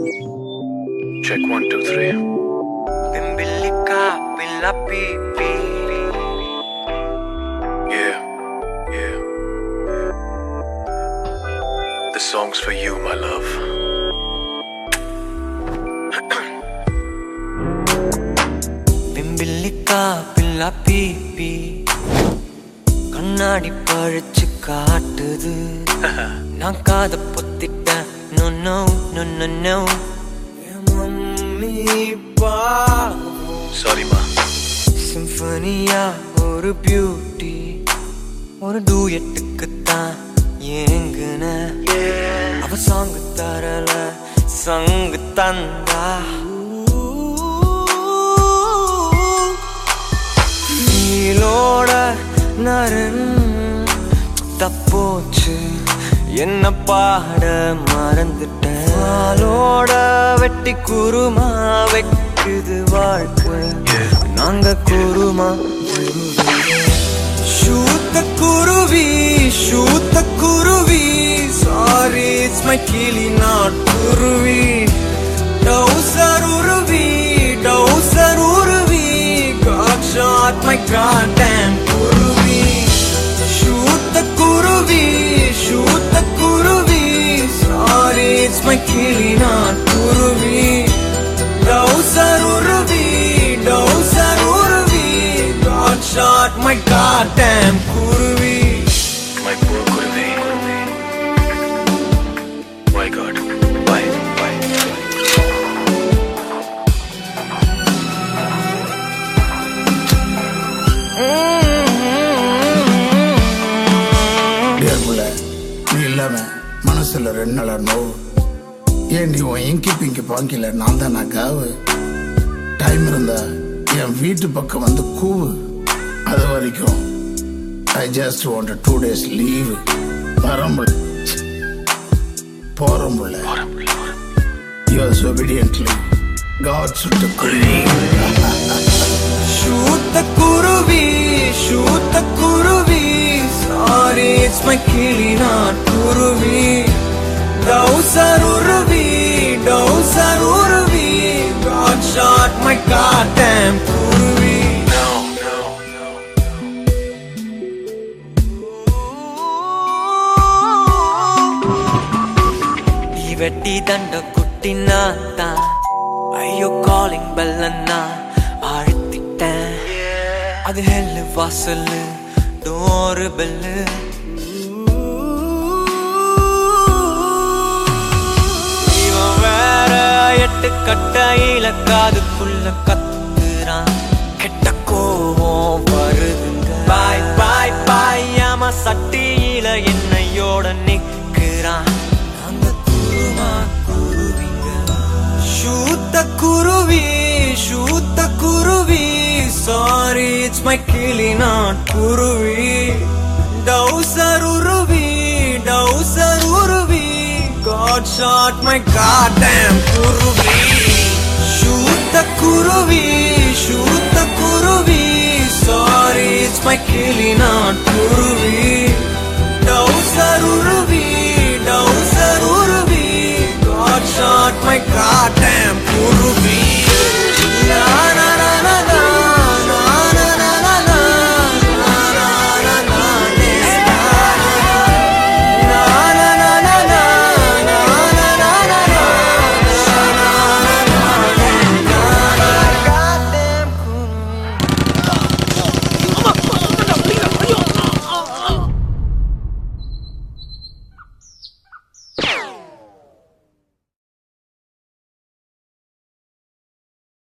Check one, two, three. Bimbilica, pila pipi. Yeah, yeah. This song's for you, my love. Bimbilica, pila pipi. கண்ணாடி பழிச்சு காட்டுது நான் காத பொத்திட்டேன் no no no no no mummy பா Sorry, ma. சிம்பனியா ஒரு beauty ஒரு டூயட்டுக்கு தான் ஏங்குன அவ சாங்கு தரல சங்கு தந்தா நீலோட நரன் தப்போச்சு என்ன பாட மறந்துட்டேன் ஆளோட வெட்டி குருமா வைக்குது வாழ்க்கை நாங்க kurma ஷூத்த kuruvi shoot the kuruvi sorry it's my kili not kuruvi டவுசர் உருவி டவுசர் உருவி God shot my God damn kuruvi shoot the kuruvi shoot the kuruvi sorry it's my kili not kuruvi டவுசர் உருவி டவுசர் உருவி God shot my God damn kuruvi My poor Kuruvi. Why, God? Why? Why? டேர்புல நீ இல்லாம மனசுல ரெண்டு நாளா நோவு ஏன் நீ உன் இங்கி பிங்கி பாங்கில நான் தான் நான் காவு டைம் இருந்தா என் வீட்டு பக்கம் வந்து கூவு அது வரைக்கும் I just want two days leave வரம்புல போறம்புல யூஸ் ஒபீடியன்ட்லி காட் சுட்டு குருவி shoot the kuruvi shoot the kuruvi sorry it's my kili not kuruvi டவுசர் உருவி டவுசர் உருவி God shot my God damn kuruvi No, no, no. நீ வெட்டி தண்ட குட்டினா தான் ஐயோ காலிங் பெல்லன்னா அழுத்திட்டேன் அது ஹெல்லு வாசலு டோரு பெல்லு இவன் வேற எட்டு கட்டையில காதுக்குள்ள கத்துறான் கெட்ட கோவம் வருதுங்க பாய் பாய் பாய் ஆமா சட்டியில என்னையோட நிக்கிறான் அந்த kurma குருவிங்க ஷூத்த kuruvi shoot the kuruvi sorry it's my kili not kuruvi டவுசர் உருவி டவுசர் உருவி God shot my goddamn குருவி shoot the kuruvi shoot the kuruvi sorry it's my kili not kuruvi டவுசர் உருவி டவுசர் உருவி God shot my goddamn குருவி